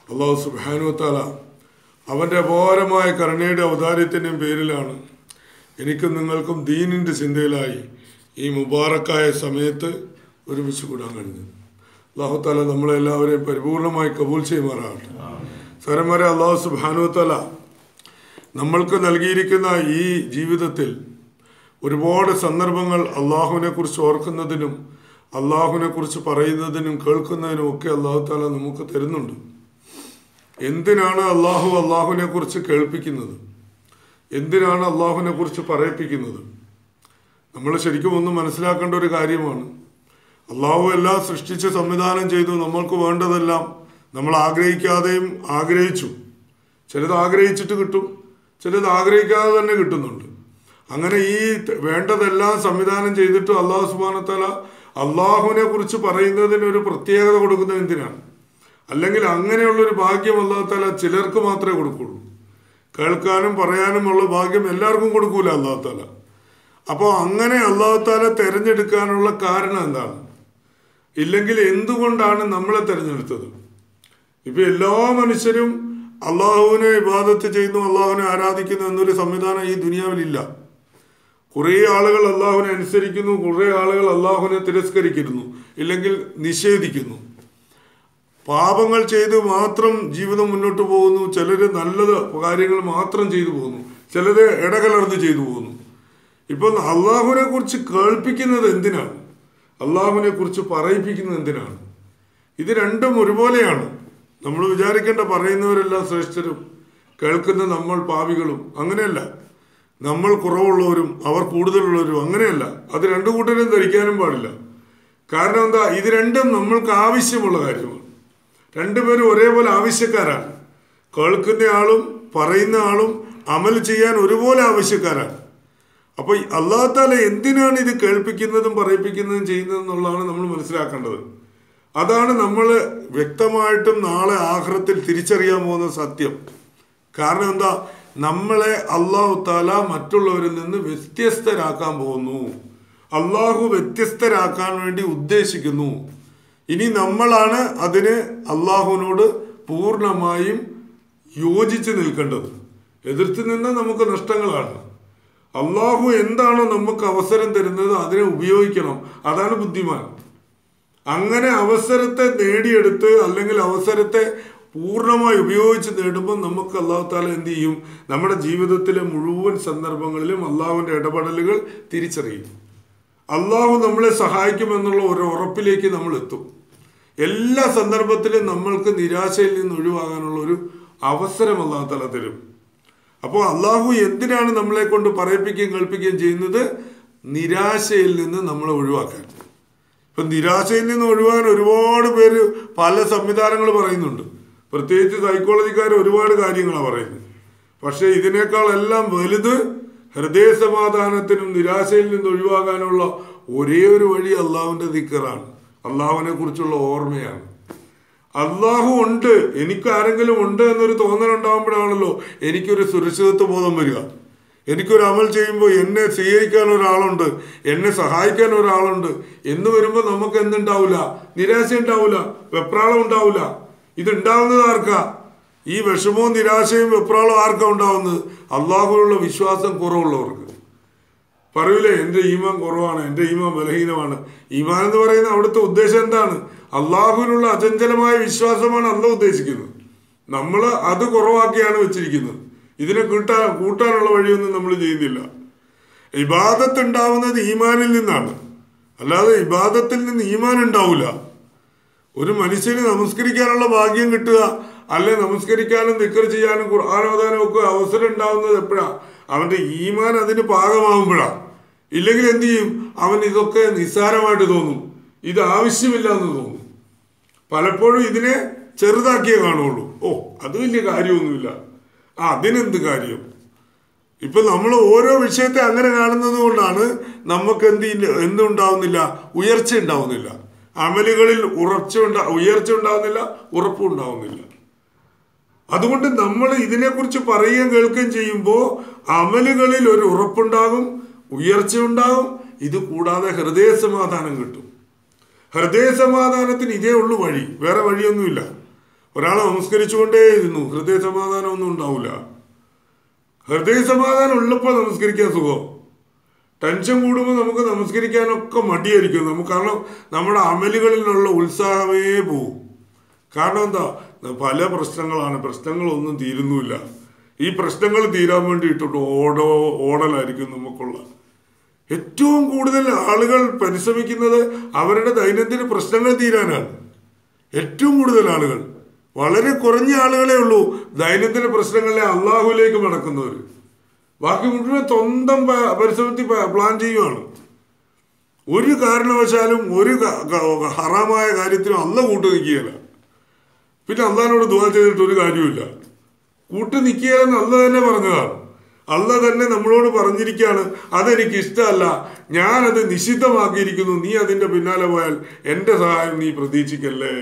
അള്ളാഹു സുബാനുത്താല അവൻ്റെ അപാരമായ കരുണയുടെ ഔദാര്യത്തിൻ്റെയും പേരിലാണ് എനിക്കും നിങ്ങൾക്കും ദീനിൻ്റെ ചിന്തയിലായി ഈ മുബാറക്കായ സമയത്ത് ഒരുമിച്ച് കൂടാൻ കഴിഞ്ഞത് അള്ളാഹു താല നമ്മളെല്ലാവരെയും പരിപൂർണമായി കബൂൽ ചെയ്യുമാറാകട്ടെ സ്വരം വരെ അള്ളാഹു സുബാനുത്താല നമ്മൾക്ക് നൽകിയിരിക്കുന്ന ഈ ജീവിതത്തിൽ ഒരുപാട് സന്ദർഭങ്ങൾ അള്ളാഹുവിനെ കുറിച്ച് ഓർക്കുന്നതിനും അള്ളാഹുവിനെ കുറിച്ച് പറയുന്നതിനും കേൾക്കുന്നതിനും ഒക്കെ അള്ളാഹു താല നമുക്ക് തരുന്നുണ്ട് എന്തിനാണ് അള്ളാഹു അള്ളാഹുവിനെ കുറിച്ച് കേൾപ്പിക്കുന്നത് എന്തിനാണ് അള്ളാഹുവിനെ കുറിച്ച് പറയിപ്പിക്കുന്നത് നമ്മൾ ശരിക്കും ഒന്ന് മനസ്സിലാക്കേണ്ട ഒരു കാര്യമാണ് അള്ളാഹു എല്ലാം സൃഷ്ടിച്ച് സംവിധാനം ചെയ്തു നമ്മൾക്ക് വേണ്ടതെല്ലാം നമ്മൾ ആഗ്രഹിക്കാതെയും ആഗ്രഹിച്ചു ചിലത് ആഗ്രഹിച്ചിട്ട് കിട്ടും ചിലത് ആഗ്രഹിക്കാതെ തന്നെ കിട്ടുന്നുണ്ട് അങ്ങനെ ഈ ത- വേണ്ടതെല്ലാം സംവിധാനം ചെയ്തിട്ട് അള്ളാഹു സുബാനത്തല അള്ളാഹുവിനെ കുറിച്ച് പറയുന്നതിന് ഒരു പ്രത്യേകത കൊടുക്കുന്നത് എന്തിനാണ് അല്ലെങ്കിൽ അങ്ങനെയുള്ളൊരു ഭാഗ്യം അള്ളാഹുത്താല ചിലർക്ക് മാത്രമേ കൊടുക്കുള്ളൂ കേൾക്കാനും പറയാനുമുള്ള ഭാഗ്യം എല്ലാവർക്കും കൊടുക്കൂല അള്ളാഹുത്താല അപ്പോൾ അങ്ങനെ അള്ളാഹുത്താല തിരഞ്ഞെടുക്കാനുള്ള കാരണം എന്താണ് ഇല്ലെങ്കിൽ എന്തുകൊണ്ടാണ് നമ്മളെ തിരഞ്ഞെടുത്തത് ഇപ്പൊ എല്ലാ മനുഷ്യരും അള്ളാഹുവിനെ ഇബാദത്ത് ചെയ്യുന്നു അള്ളാഹുവിനെ ആരാധിക്കുന്നു എന്നൊരു സംവിധാനം ഈ ദുനിയാവിലില്ല കുറേ ആളുകൾ അള്ളാഹുവിനെ അനുസരിക്കുന്നു കുറേ ആളുകൾ അള്ളാഹുവിനെ തിരസ്കരിക്കുന്നു ഇല്ലെങ്കിൽ നിഷേധിക്കുന്നു പാപങ്ങൾ ചെയ്ത് മാത്രം ജീവിതം മുന്നോട്ട് പോകുന്നു ചിലർ നല്ലത് കാര്യങ്ങൾ മാത്രം ചെയ്തു പോകുന്നു ചിലത് ഇടകലർന്ന് ചെയ്തു പോകുന്നു ഇപ്പം അള്ളാഹുവിനെ കുറിച്ച് കേൾപ്പിക്കുന്നത് എന്തിനാണ് അള്ളാഹുവിനെ കുറിച്ച് പറയിപ്പിക്കുന്നത് എന്തിനാണ് ഇത് രണ്ടും ഒരുപോലെയാണ് നമ്മൾ വിചാരിക്കേണ്ട പറയുന്നവരെല്ലാം ശ്രേഷ്ഠരും കേൾക്കുന്ന നമ്മൾ പാവികളും അങ്ങനെയല്ല നമ്മൾ കുറവുള്ളവരും അവർ കൂടുതലുള്ളവരും അങ്ങനെയല്ല അത് രണ്ടു കൂട്ടരും ധരിക്കാനും പാടില്ല കാരണം എന്താ ഇത് രണ്ടും നമ്മൾക്ക് ആവശ്യമുള്ള കാര്യമാണ് രണ്ടുപേരും ഒരേപോലെ ആവശ്യക്കാരാണ് കേൾക്കുന്ന ആളും പറയുന്ന ആളും അമൽ ചെയ്യാൻ ഒരുപോലെ ആവശ്യക്കാരാണ് അപ്പൊ അള്ളാഹത്താല എന്തിനാണ് ഇത് കേൾപ്പിക്കുന്നതും പറയിപ്പിക്കുന്നതും ചെയ്യുന്നതും എന്നുള്ളതാണ് നമ്മൾ മനസ്സിലാക്കേണ്ടത് അതാണ് നമ്മൾ വ്യക്തമായിട്ടും നാളെ ആഹ്റത്തിൽ തിരിച്ചറിയാൻ പോകുന്ന സത്യം കാരണം എന്താ നമ്മളെ അള്ളാഹു താല മറ്റുള്ളവരിൽ നിന്ന് വ്യത്യസ്തരാക്കാൻ പോകുന്നു അള്ളാഹു വ്യത്യസ്തരാക്കാൻ വേണ്ടി ഉദ്ദേശിക്കുന്നു ഇനി നമ്മളാണ് അതിന് അള്ളാഹുവിനോട് പൂർണ്ണമായും യോജിച്ച് നിൽക്കേണ്ടത് എതിർത്ത് നിന്ന് നമുക്ക് നഷ്ടങ്ങളാണ് അള്ളാഹു എന്താണോ നമുക്ക് അവസരം തരുന്നത് അതിനെ ഉപയോഗിക്കണം അതാണ് ബുദ്ധിമാൻ അങ്ങനെ അവസരത്തെ നേടിയെടുത്ത് അല്ലെങ്കിൽ അവസരത്തെ പൂർണ്ണമായി ഉപയോഗിച്ച് നേടുമ്പോൾ നമുക്ക് അള്ളാഹു താല എന്ത് ചെയ്യും നമ്മുടെ ജീവിതത്തിലെ മുഴുവൻ സന്ദർഭങ്ങളിലും അള്ളാഹുവിൻ്റെ ഇടപെടലുകൾ തിരിച്ചറിയും അള്ളാഹു നമ്മളെ സഹായിക്കുമെന്നുള്ള ഒരു ഉറപ്പിലേക്ക് നമ്മൾ എത്തും എല്ലാ സന്ദർഭത്തിലും നമ്മൾക്ക് നിരാശയിൽ നിന്ന് ഒഴിവാകാനുള്ള ഒരു അവസരം അള്ളാഹു താല തരും അപ്പോൾ അള്ളാഹു എന്തിനാണ് നമ്മളെ കൊണ്ട് പറയിപ്പിക്കുകയും കേൾപ്പിക്കുകയും ചെയ്യുന്നത് നിരാശയിൽ നിന്ന് നമ്മളെ ഒഴിവാക്കാൻ ഇപ്പൊ നിരാശയിൽ നിന്ന് ഒഴിവാൻ ഒരുപാട് പേര് പല സംവിധാനങ്ങൾ പറയുന്നുണ്ട് പ്രത്യേകിച്ച് സൈക്കോളജിക്കാർ ഒരുപാട് കാര്യങ്ങളാണ് പറയുന്നത് പക്ഷേ ഇതിനേക്കാളെല്ലാം വലുത് ഹൃദയ സമാധാനത്തിനും നിരാശയിൽ നിന്ന് ഒഴിവാകാനുള്ള ഒരേ ഒരു വഴി അള്ളാഹുവിന്റെ ദിക്കറാണ് അള്ളാഹുവിനെ കുറിച്ചുള്ള ഓർമ്മയാണ് അള്ളാഹു ഉണ്ട് എനിക്ക് ആരെങ്കിലും ഉണ്ട് എന്നൊരു തോന്നലുണ്ടാകുമ്പോഴാണല്ലോ എനിക്കൊരു സുരക്ഷിതത്വ ബോധം വരിക എനിക്കൊരു അമൽ ചെയ്യുമ്പോൾ എന്നെ സ്വീകരിക്കാൻ ഒരാളുണ്ട് എന്നെ സഹായിക്കാൻ ഒരാളുണ്ട് എന്ന് വരുമ്പോൾ നമുക്ക് എന്തുണ്ടാവില്ല നിരാശ ഉണ്ടാവില്ല വെപ്രാളം ഉണ്ടാവില്ല ഇത് ഉണ്ടാവുന്നത് ആർക്കാ ഈ വിഷമവും നിരാശയും വെപ്രാളവും ആർക്കാ ഉണ്ടാവുന്നത് അള്ളാഹുവിനുള്ള വിശ്വാസം കുറവുള്ളവർക്ക് പറയൂലേ എൻ്റെ ഈമാൻ കുറവാണ് എൻ്റെ ഈമാൻ ബലഹീനമാണ് ഈമാൻ എന്ന് പറയുന്ന അവിടുത്തെ ഉദ്ദേശം എന്താണ് അള്ളാഹുവിനുള്ള അചഞ്ചലമായ വിശ്വാസമാണ് അല്ല ഉദ്ദേശിക്കുന്നത് നമ്മൾ അത് കുറവാക്കിയാണ് വെച്ചിരിക്കുന്നത് ഇതിനെ കൂട്ടാൻ കൂട്ടാനുള്ള വഴിയൊന്നും നമ്മൾ ചെയ്യുന്നില്ല ഇബാദത്ത് ഉണ്ടാവുന്നത് ഈമാനിൽ നിന്നാണ് അല്ലാതെ ഇബാദത്തിൽ നിന്ന് ഈമാൻ ഉണ്ടാവില്ല ഒരു മനുഷ്യന് നമസ്കരിക്കാനുള്ള ഭാഗ്യം കിട്ടുക അല്ലെ നമസ്കരിക്കാനും നിക്കർ ചെയ്യാനും ഖുർആാനോദാനും ഒക്കെ അവസരം ഉണ്ടാവുന്നത് എപ്പോഴാ അവന്റെ ഈമാൻ അതിന് പാകമാകുമ്പോഴാ ഇല്ലെങ്കിൽ എന്ത് ചെയ്യും അവൻ ഇതൊക്കെ നിസ്സാരമായിട്ട് തോന്നും ഇത് ആവശ്യമില്ല എന്ന് തോന്നും പലപ്പോഴും ഇതിനെ ചെറുതാക്കിയേ കാണുള്ളൂ ഓ അത് വലിയ കാര്യമൊന്നുമില്ല ആ അതിനെന്ത് കാര്യം ഇപ്പൊ നമ്മൾ ഓരോ വിഷയത്തെ അങ്ങനെ കാണുന്നത് കൊണ്ടാണ് നമുക്ക് എന്ത് ഇല്ല- എന്തുണ്ടാവുന്നില്ല ഉയർച്ച ഉണ്ടാവുന്നില്ല അമലുകളിൽ ഉറച്ച ഉണ്ടാ ഉയർച്ച ഉണ്ടാവുന്നില്ല ഉറപ്പും ഉണ്ടാവുന്നില്ല അതുകൊണ്ട് നമ്മൾ ഇതിനെക്കുറിച്ച് പറയുകയും കേൾക്കുകയും ചെയ്യുമ്പോൾ അമലുകളിൽ ഒരു ഉറപ്പുണ്ടാകും ഉയർച്ച ഉണ്ടാകും ഇത് കൂടാതെ ഹൃദയ സമാധാനം കിട്ടും ഹൃദയ സമാധാനത്തിന് ഇതേ ഉള്ളൂ വഴി വേറെ വഴിയൊന്നുമില്ല ഒരാളെ നമസ്കരിച്ചുകൊണ്ടേയിരുന്നു ഹൃദയ സമാധാനം ഒന്നും ഉണ്ടാവില്ല ഹൃദയ സമാധാനം ഉള്ളപ്പോൾ നമസ്കരിക്കാൻ സുഖം ടെൻഷൻ കൂടുമ്പോൾ നമുക്ക് നമസ്കരിക്കാനൊക്കെ മടിയായിരിക്കും നമുക്ക് കാരണം നമ്മുടെ അമലുകളിലുള്ള ഉത്സാഹമേ പോവും കാരണം എന്താ പല പ്രശ്നങ്ങളാണ് പ്രശ്നങ്ങളൊന്നും തീരുന്നുമില്ല ഈ പ്രശ്നങ്ങൾ തീരാൻ വേണ്ടിയിട്ടിട്ട് ഓടോ ഓടലായിരിക്കും നമുക്കുള്ള ഏറ്റവും കൂടുതൽ ആളുകൾ പരിശ്രമിക്കുന്നത് അവരുടെ ദൈനംദിന പ്രശ്നങ്ങൾ തീരാനാണ് ഏറ്റവും കൂടുതൽ ആളുകൾ വളരെ കുറഞ്ഞ ആളുകളെ ഉള്ളൂ ദൈനംദിന പ്രശ്നങ്ങളെ അള്ളാഹുലേക്ക് മടക്കുന്നവർ ബാക്കി മുഴുവൻ സ്വന്തം പ- പരിശ്രമത്തിൽ പ- പ്ലാൻ ചെയ്യുവാണ് ഒരു കാരണവശാലും ഒരു ക- ക- ഹറാമായ കാര്യത്തിനും അല്ല കൂട്ടു നിൽക്കുകയില്ല പിന്നെ അള്ളഹാനോട് ദുവാ ചെയ്തിട്ട് ഒരു കാര്യമില്ല കൂട്ടു നിൽക്കുകയെന്ന് അല്ല തന്നെ പറഞ്ഞതാണ് അല്ല തന്നെ നമ്മളോട് പറഞ്ഞിരിക്കുകയാണ് അതെനിക്ക് ഇഷ്ടമല്ല ഞാനത് നിഷിദ്ധമാക്കിയിരിക്കുന്നു നീ അതിന്റെ പിന്നാലെ പോയാൽ എന്റെ സഹായം നീ പ്രതീക്ഷിക്കല്ലേ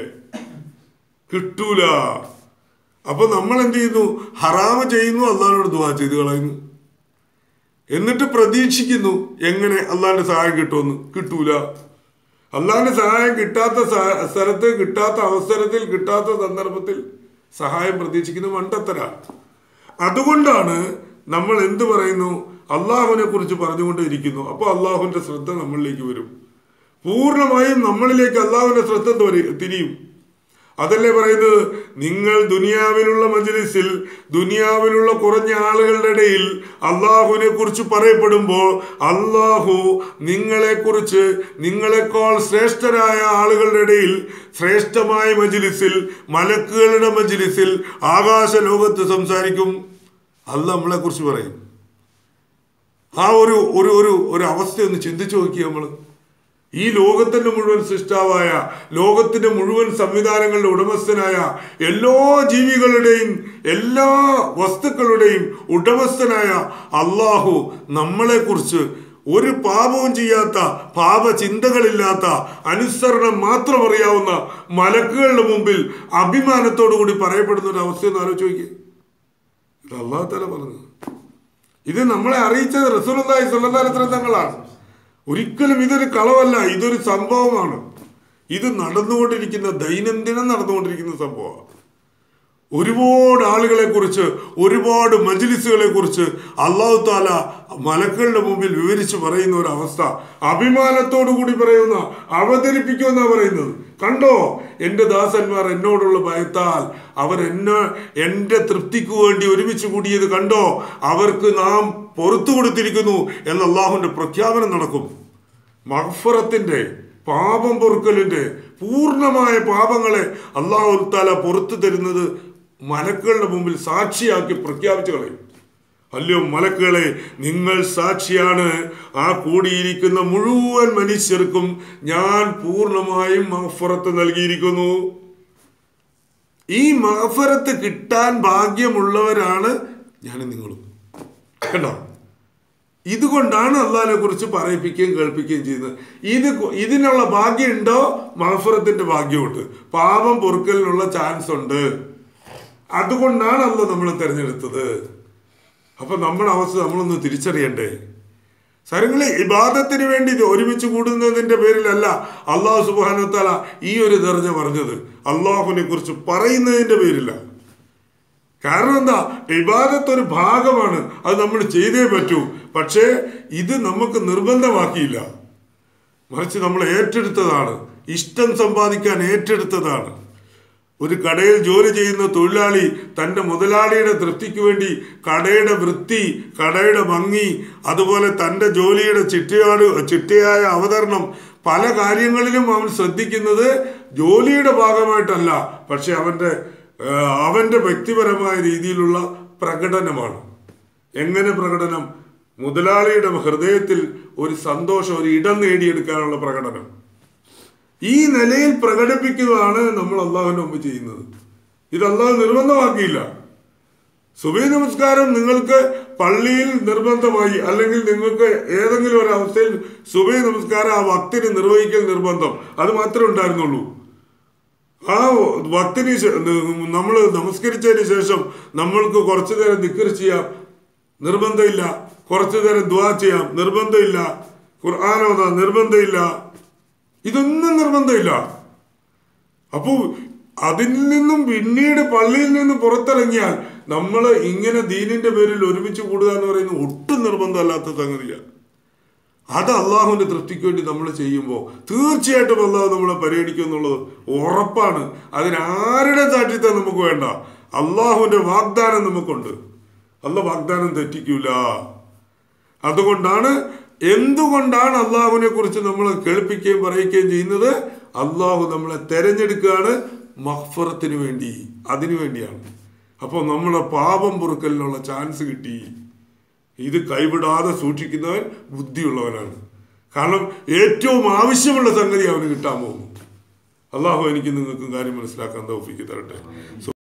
കിട്ടൂല അപ്പൊ നമ്മൾ എന്ത് ചെയ്യുന്നു ഹറാമ് ചെയ്യുന്നു അള്ളഹാനോട് ദുവാ ചെയ്ത് കളയുന്നു എന്നിട്ട് പ്രതീക്ഷിക്കുന്നു എങ്ങനെ അള്ളാന്റെ സഹായം കിട്ടുമെന്ന് കിട്ടൂല അള്ളാന്റെ സഹായം കിട്ടാത്ത സ- സ്ഥലത്ത് കിട്ടാത്ത അവസരത്തിൽ കിട്ടാത്ത സന്ദർഭത്തിൽ സഹായം പ്രതീക്ഷിക്കുന്ന മണ്ടത്തര അതുകൊണ്ടാണ് നമ്മൾ എന്ത് പറയുന്നു അള്ളാഹുവിനെ കുറിച്ച് പറഞ്ഞുകൊണ്ടേയിരിക്കുന്നു അപ്പോൾ അള്ളാഹുവിന്റെ ശ്രദ്ധ നമ്മളിലേക്ക് വരും പൂർണ്ണമായും നമ്മളിലേക്ക് അള്ളാഹുവിന്റെ ശ്രദ്ധ തൊരി- തിരിയും അതല്ലേ പറയുന്നത് നിങ്ങൾ ദുനിയാവിലുള്ള മജ്ലിസിൽ ദുനിയാവിലുള്ള കുറഞ്ഞ ആളുകളുടെ ഇടയിൽ അള്ളാഹുവിനെ കുറിച്ച് പറയപ്പെടുമ്പോൾ അള്ളാഹു നിങ്ങളെക്കുറിച്ച് നിങ്ങളെക്കാൾ ശ്രേഷ്ഠരായ ആളുകളുടെ ഇടയിൽ ശ്രേഷ്ഠമായ മജ്ലിസിൽ മലക്കുകളുടെ മജ്ലിസിൽ ആകാശ ലോകത്ത് സംസാരിക്കും അല്ല നമ്മളെ കുറിച്ച് പറയും ആ ഒരു ഒരു ഒരു ഒരു അവസ്ഥ ഒന്ന് ചിന്തിച്ചു നോക്കി നമ്മൾ ഈ ലോകത്തിന്റെ മുഴുവൻ സൃഷ്ടാവായ ലോകത്തിന്റെ മുഴുവൻ സംവിധാനങ്ങളുടെ ഉടമസ്ഥനായ എല്ലാ ജീവികളുടെയും എല്ലാ വസ്തുക്കളുടെയും ഉടമസ്ഥനായ അള്ളാഹു നമ്മളെക്കുറിച്ച് ഒരു പാപവും ചെയ്യാത്ത പാപചിന്തകളില്ലാത്ത അനുസരണം മാത്രം അറിയാവുന്ന മലക്കുകളുടെ മുമ്പിൽ അഭിമാനത്തോടു കൂടി പറയപ്പെടുന്ന ഒരു അവസ്ഥയൊന്ന് ആലോചിച്ച് നോക്കിയേ ഇത് അള്ളാഹു തല പറഞ്ഞു ഇത് നമ്മളെ അറിയിച്ചത് റസൂലുള്ളാഹി സ്വല്ലല്ലാഹി അലൈഹി വസല്ലം തങ്ങളാണ് ഒരിക്കലും ഇതൊരു കളവല്ല ഇതൊരു സംഭവമാണ് ഇത് നടന്നുകൊണ്ടിരിക്കുന്ന ദൈനംദിനം നടന്നുകൊണ്ടിരിക്കുന്ന സംഭവമാണ് ഒരുപാട് ആളുകളെ കുറിച്ച് ഒരുപാട് മജ്ലിസുകളെ കുറിച്ച് അള്ളാഹു താല മലക്കളുടെ മുമ്പിൽ വിവരിച്ച് പറയുന്ന ഒരു അവസ്ഥ അഭിമാനത്തോടു കൂടി പറയുന്ന അവതരിപ്പിക്കുമെന്നാ പറയുന്നത് കണ്ടോ എന്റെ ദാസന്മാർ എന്നോടുള്ള ഭയത്താൽ അവർ എന്നെ എന്റെ തൃപ്തിക്ക് വേണ്ടി ഒരുമിച്ച് കൂടിയത് കണ്ടോ അവർക്ക് നാം പുറത്തു കൊടുത്തിരിക്കുന്നു എന്ന അള്ളാഹുവിന്റെ പ്രഖ്യാപനം നടക്കും മഹഫറത്തിന്റെ പാപം പൊറുക്കലിന്റെ പൂർണ്ണമായ പാപങ്ങളെ അള്ളാഹു താല പുറത്തു തരുന്നത് മലക്കുകളുടെ മുമ്പിൽ സാക്ഷിയാക്കി പ്രഖ്യാപിച്ചു കളയും അല്ലയോ മലക്കുകളെ നിങ്ങൾ സാക്ഷിയാണ് ആ കൂടിയിരിക്കുന്ന മുഴുവൻ മനുഷ്യർക്കും ഞാൻ പൂർണ്ണമായും മഹഫറത്ത് നൽകിയിരിക്കുന്നു ഈ മഹഫറത്ത് കിട്ടാൻ ഭാഗ്യമുള്ളവരാണ് ഞാനും നിങ്ങളും കണ്ടോ ഇതുകൊണ്ടാണ് അള്ളാഹിനെ കുറിച്ച് പറയിപ്പിക്കുകയും കേൾപ്പിക്കുകയും ചെയ്യുന്നത് ഇത് കൊ- ഇതിനുള്ള ഭാഗ്യം ഉണ്ടോ മഹഫറത്തിന്റെ ഭാഗ്യമുണ്ട് പാപം പൊറുക്കലിനുള്ള ചാൻസ് ഉണ്ട് അതുകൊണ്ടാണ് അല്ല നമ്മൾ തിരഞ്ഞെടുത്തത് അപ്പൊ നമ്മുടെ അവസ്ഥ നമ്മളൊന്ന് തിരിച്ചറിയണ്ടേ സരങ്ങളെ ഇബാദത്തിന് വേണ്ടി ഇത് ഒരുമിച്ച് കൂടുന്നതിന്റെ പേരിലല്ല അള്ളാഹു സുബാനത്താല ഈ ഒരു ദർജ പറഞ്ഞത് അള്ളാഹുവിനെ കുറിച്ച് പറയുന്നതിന്റെ പേരില്ല കാരണം എന്താ ഇബാദത്ത് ഒരു ഭാഗമാണ് അത് നമ്മൾ ചെയ്തേ പറ്റൂ പക്ഷേ ഇത് നമുക്ക് നിർബന്ധമാക്കിയില്ല മറിച്ച് നമ്മൾ ഏറ്റെടുത്തതാണ് ഇഷ്ടം സമ്പാദിക്കാൻ ഏറ്റെടുത്തതാണ് ഒരു കടയിൽ ജോലി ചെയ്യുന്ന തൊഴിലാളി തൻ്റെ മുതലാളിയുടെ തൃപ്തിക്ക് വേണ്ടി കടയുടെ വൃത്തി കടയുടെ ഭംഗി അതുപോലെ തൻ്റെ ജോലിയുടെ ചിട്ടയാട് ചിട്ടയായ അവതരണം പല കാര്യങ്ങളിലും അവൻ ശ്രദ്ധിക്കുന്നത് ജോലിയുടെ ഭാഗമായിട്ടല്ല പക്ഷെ അവൻ്റെ ആ, അവൻ്റെ വ്യക്തിപരമായ രീതിയിലുള്ള പ്രകടനമാണ് എങ്ങനെ പ്രകടനം മുതലാളിയുടെ ഹൃദയത്തിൽ ഒരു സന്തോഷം ഒരു ഇടം നേടിയെടുക്കാനുള്ള പ്രകടനം ഈ നിലയിൽ പ്രകടിപ്പിക്കുകയാണ് നമ്മൾ അള്ളാഹുവിന് മുമ്പ് ചെയ്യുന്നത് ഇത് അള്ളാഹു നിർബന്ധമാക്കിയില്ല സുബൈ നമസ്കാരം നിങ്ങൾക്ക് പള്ളിയിൽ നിർബന്ധമായി അല്ലെങ്കിൽ നിങ്ങൾക്ക് ഏതെങ്കിലും ഒരു അവസ്ഥയിൽ സുബൈ നമസ്കാരം ആ ഭക്തിന് നിർവഹിക്കൽ നിർബന്ധം അത് മാത്രമേ ഉണ്ടായിരുന്നുള്ളൂ ആ ഭക്തിന് നമ്മൾ നമസ്കരിച്ചതിന് ശേഷം നമ്മൾക്ക് കുറച്ചു നേരം നിക്കർ ചെയ്യാം നിർബന്ധമില്ല കുറച്ചു നേരം ദ്വാ ചെയ്യാം നിർബന്ധമില്ല ഖുർആാനോദ നിർബന്ധമില്ല ഇതൊന്നും നിർബന്ധമില്ല അപ്പോൾ അതിൽ നിന്നും പിന്നീട് പള്ളിയിൽ നിന്ന് പുറത്തിറങ്ങിയാൽ നമ്മൾ ഇങ്ങനെ ദീനിന്റെ പേരിൽ ഒരുമിച്ച് കൂടുക എന്ന് പറയുന്നത് ഒട്ടും നിർബന്ധമല്ലാത്ത സംഗതിയാണ് അത് അള്ളാഹുവിന്റെ തൃപ്തിക്ക് വേണ്ടി നമ്മൾ ചെയ്യുമ്പോൾ തീർച്ചയായിട്ടും അള്ളാഹു നമ്മളെ പരിഗണിക്കും എന്നുള്ളത് ഉറപ്പാണ് അതിന് ആരുടെ സാക്ഷ്യത്തെ നമുക്ക് വേണ്ട അള്ളാഹുവിന്റെ വാഗ്ദാനം നമുക്കുണ്ട് അല്ല വാഗ്ദാനം തെറ്റിക്കൂല അതുകൊണ്ടാണ് എന്തുകൊണ്ടാണ് അള്ളാഹുവിനെ കുറിച്ച് നമ്മൾ കേൾപ്പിക്കുകയും പറയിക്കുകയും ചെയ്യുന്നത് അള്ളാഹു നമ്മളെ തെരഞ്ഞെടുക്കുകയാണ് മഹ്ഫറത്തിന് വേണ്ടി അതിനു വേണ്ടിയാണ് അപ്പോൾ നമ്മളെ പാപം പൊറുക്കലിനുള്ള ചാൻസ് കിട്ടി ഇത് കൈവിടാതെ സൂക്ഷിക്കുന്നവൻ ബുദ്ധിയുള്ളവനാണ് കാരണം ഏറ്റവും ആവശ്യമുള്ള സംഗതി അവന് കിട്ടാൻ പോകുന്നു അള്ളാഹു എനിക്ക് നിങ്ങൾക്കും കാര്യം മനസ്സിലാക്കാൻ തൗഫിക്ക് തരട്ടെ